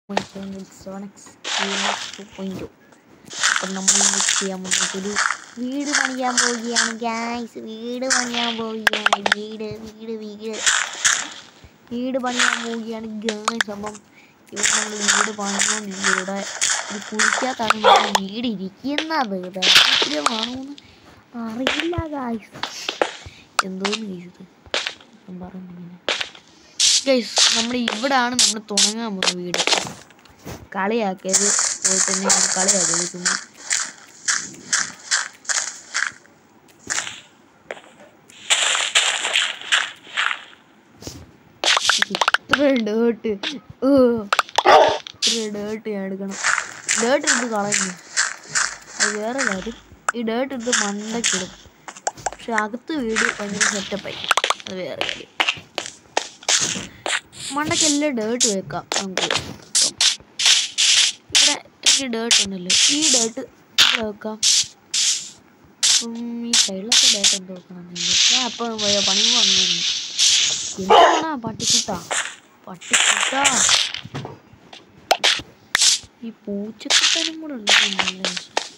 സോണക്സ് point അപ്പം നമ്മൾ ഇന്ന് ചെയ്യാൻ പോകുന്നത് ഒരു വീട് പണിയാൻ പോവുകയാണ് ഗ്യാസ് വീട് പണിയാൻ പോവുകയാണ് വീട് വീട് വീട് വീട് പണിയാൻ പോവുകയാണ് ഗ്യാസ് അപ്പം ഇവിടെ നമ്മൾ വീട് പണിഞ്ഞുകൊണ്ടിരിക്കുക ഇവിടെ ഒരു കുഴിക്കാത്താണ് നമ്മുടെ വീട് ഇരിക്കുന്നത് ദാരിദ്ര്യമാണോന്ന് അറിയില്ല ഗായ്സ് എന്തോന്ന് ഗൈസ് ഞാൻ പറഞ്ഞിങ്ങനെ ഗൈസ് നമ്മൾ ഇവിടാണ് നമ്മൾ തുടങ്ങാൻ പോകുന്ന വീട് കളിയാക്കിയത് പോയി തന്നെ ഞാൻ കളിയാക്കിയത് ചുമ്മാ ഇത്ര ഡേട്ട് ഇത്ര ഡേട്ട് ഞാൻ എടുക്കണം ഡേട്ട് എടുത്ത് കളഞ്ഞു അത് വേറെ കാര്യം ഈ ഡേട്ട് എടുത്ത് മണ്ടയ്ക്കിടും പക്ഷെ അകത്ത് വീട് ഭയങ്കര സെറ്റപ്പായി അത് വേറെ കാര്യം മണ്ടയ്ക്കെല്ലാം ഡേട്ട് വെക്കാം നമുക്ക് ഇപ്പം ഇവിടെ ഇത്രയ്ക്ക് ഡേട്ട് ഉണ്ടല്ലോ ഈ ഡേട്ട് ഇവിടെ വെക്കാം അപ്പം ഈ സൈഡിലൊക്കെ ഡേട്ട് എന്ത് വെക്കണം ഞാൻ അപ്പം പണി വന്നു എന്താണ് പട്ടിക്കുട്ട പട്ടിക്കുട്ട ഈ പൂച്ചക്കുട്ടനും കൂടെ ഉണ്ടെങ്കിൽ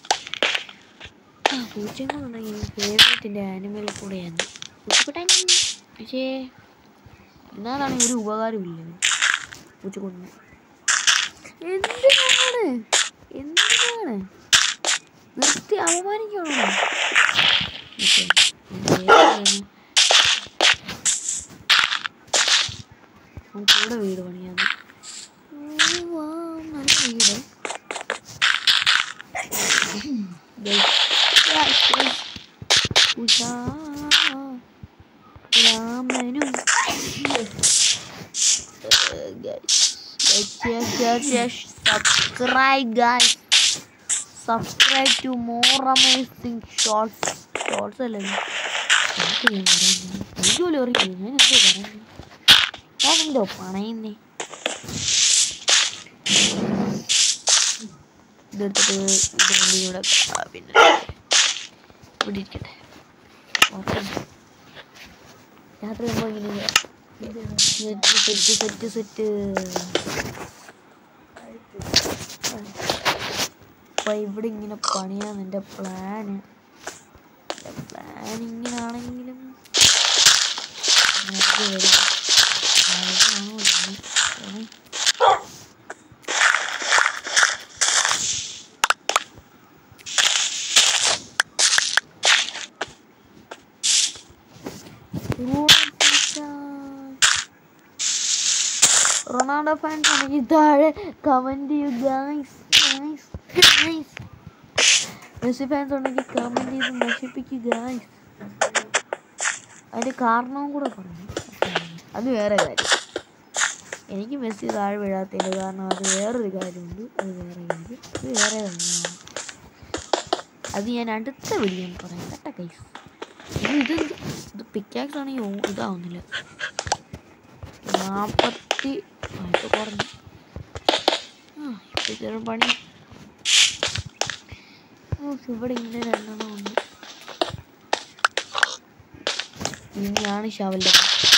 ആ പൂച്ചയും കൂടെ ഉണ്ടെങ്കിൽ ഫേവറേറ്റിൻ്റെ ആനിമൽ കൂടെയാണ് പൂച്ചക്കുട്ടൻ പക്ഷേ എന്നാലാണ് ഒരു ഉപകാരമില്ല പൂച്ചക്കുട്ടന് എന്തിനാണ് എന്തിനാണ് നിർത്തി അപമാനിക്കണോ ഓക്കേ. വേറെയാണ്. നമുക്ക് ഇവിടെ വീട് പണിയാന്ന് ഓ, വാ, നല്ല വീട് Guys, guys, guys. ഉഷാ, രാമനും Uh, guys, guys, yes, yes, yes. Subscribe, guys. Subscribe to more amazing shorts. Shorts അല്ലേ എനിക്ക് ഞാൻ പറയുന്നത് എനിക്ക് പോലും അറിയില്ല ഞാൻ എന്തോ പറയുന്നത് ഞാൻ എന്തോ പണയുന്നേ ഇതെടുത്തിട്ട് ഇത് രണ്ടും കൂടെ ആ, പിന്നെ ഇവിടെ ഇരിക്കട്ടെ ഓക്കെ രാത്രി ആകുമ്പോൾ ഇങ്ങനെ സെറ്റ് സെറ്റ് സെറ്റ് സെറ്റ് അപ്പം ഇവിടെ ഇങ്ങനെ പണിയാന്ന് എൻ്റെ പ്ലാന് എൻ്റെ പ്ലാൻ ഇങ്ങനാണെങ്കിലും നമുക്ക് വരും അതാണോ ഇല്ലെന്ന് ഏ? റൊണാൾഡോ ഫാൻസ് ആണെങ്കിൽ താഴെ കമന്റ് ചെയ്യൂ guys guys guys Messi fans ഉണ്ടെങ്കിൽ കമന്റ് ചെയ്ത് നശിപ്പിക്കുക ഗൈസ് അതിന്റെ കാരണവും കൂടെ പറഞ്ഞു അത് വേറെ കാര്യം എനിക്ക് മെസ്സി താഴെ വീഴാത്തതിൻ്റെ കാരണം അത് വേറൊരു കാര്യമുണ്ട് അത് വേറെ കാര്യം അത് വേറെ തന്നെയാണ് അത് ഞാൻ അടുത്ത വീഡിയോ പറയാം കേട്ടോ ഗൈസ് ഇത് ഇത് ഇത് പിക്കാക്സ് ആണെങ്കിൽ ഓ- ഇതാവുന്നില്ല നാൽപ്പത്തി ആ, ഇപ്പൊ കുറഞ്ഞു ആ ഇപ്പൊ ചെറു പണി ഓ, ഇവിടെ ഇങ്ങനെ രണ്ടെണ്ണം ഉണ്ട് ഇനിയാണ് ശവല്ല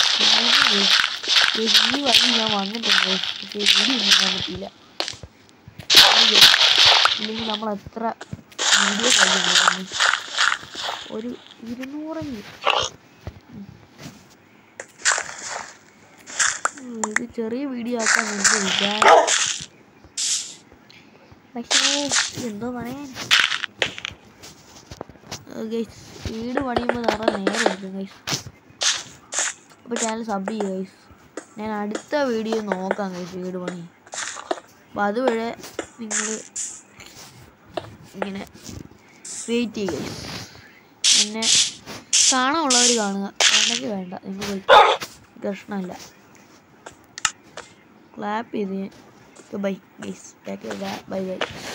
ഈ വഴി ഞാൻ വന്നിട്ടുണ്ട് പക്ഷേ വീഡിയോ ഒന്നും കാണാൻ പറ്റിയില്ല ഇല്ലെങ്കിൽ നമ്മൾ എത്ര വീഡിയോ കഴിയുന്നു ഒരു ഇരുന്നൂറെങ്കിലും ഉം, ഇത് ചെറിയ വീഡിയോ ആക്കാൻ എനിക്ക് വിചാരം പക്ഷേ എന്തോ പറയാൻ ഗൈസ് വീട് പണിയുമ്പോൾ നിറ നേരെ എടുക്കും ഗൈസ് അപ്പോൾ ചാനൽ സബ് ചെയ്യുക ഗൈസ് ഞാൻ അടുത്ത വീഡിയോ നോക്കാം ഗൈസ് വീട് പണി അപ്പോൾ അതുവരെ നിങ്ങൾ ഇങ്ങനെ വെയിറ്റ് ചെയ്യുക ഗൈസ് പിന്നെ കാണാനുള്ളവർ കാണുക വേണ്ടെങ്കിൽ വേണ്ട നിങ്ങൾ പ്രശ്നമില്ല ക്ലാപ്പ് ചെയ്ത് ബൈ ഗൈസ് ബൈ ബൈ